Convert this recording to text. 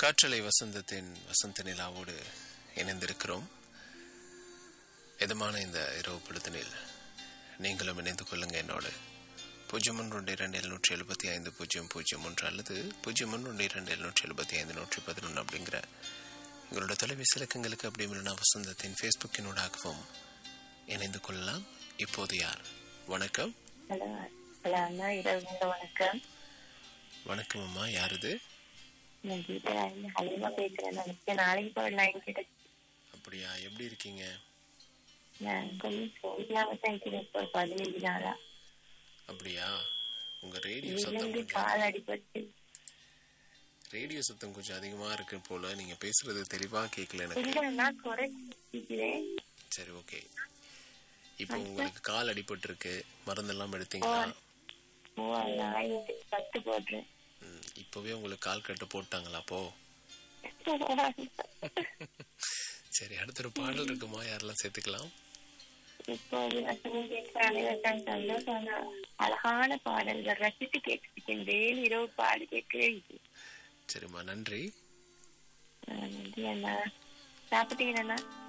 காற்றலை வசந்தத்தின் வசந்த நிலாவோடு இணைந்திருக்கிறோம் இதமான இந்த இரவு பொழுதினில் நீங்களும் இணைந்து கொள்ளுங்க என்னோடு பூஜ்ஜியம் ஒன்று இரண்டு எழுநூற்றி எழுபத்தி ஐந்து பூஜ்ஜியம் பூஜ்ஜியம் ஒன்று அல்லது பூஜ்ஜியம் ஒன்று இரண்டு எழுநூற்றி எழுபத்தி ஐந்து நூற்றி பதினொன்று அப்படிங்கிற எங்களோட தொலைபேசி இலக்கங்களுக்கு அப்படி இல்லைனா வசந்தத்தின் ஃபேஸ்புக்கினூடாகவும் இணைந்து கொள்ளலாம் இப்போது யார் வணக்கம் ஹலோ ஹலோ அண்ணா இரவு வணக்கம் வணக்கம் அம்மா யார் இது நான் கீதா ஹலிமா பேசுறேன் நினைச்சேன் நாளைக்கு போய் லைன் கிட்ட அப்படியா எப்படி இருக்கீங்க நான் கொஞ்சம் சோதியாம தான் இருக்கிறேன் இப்போ ஒரு பதினஞ்சு நாளா அப்படியா உங்க ரேடியோ வீட்டுல சத்தம் இருந்து கொஞ்சம் கால் அடிபட்டு ரேடியோ சத்தம் கொஞ்சம் அதிகமா இருக்கு போல நீங்க பேசுறது தெளிவா கேட்கல எனக்கு இல்ல நான் குறைச்சிக்கிறேன் சரி ஓகே இப்போ உங்களுக்கு கால் அடிபட்டு இருக்கு மருந்தெல்லாம் எடுத்தீங்களா ஓ நான் பத்து போடுறேன் ம், இப்பவே உங்களுக்கு கால் கட்டு போட்டாங்களா அப்போ சரி அடுத்த ஒரு பாடல் இருக்குமா யாரெல்லாம் சேர்த்துக்கலாம் இப்போது வசனம் கேட்கிற அனைவருக்கும் சந்தோஷம் ஆனா, அழகான பாடல்கள் ரசித்து கேட்டிருக்கேன் வேல் இரவு பாடு கேட்கவே இல்லை. சரிம்மா நன்றி ஆஹ் நன்றி அண்ணா சாப்பிட்டீங்களா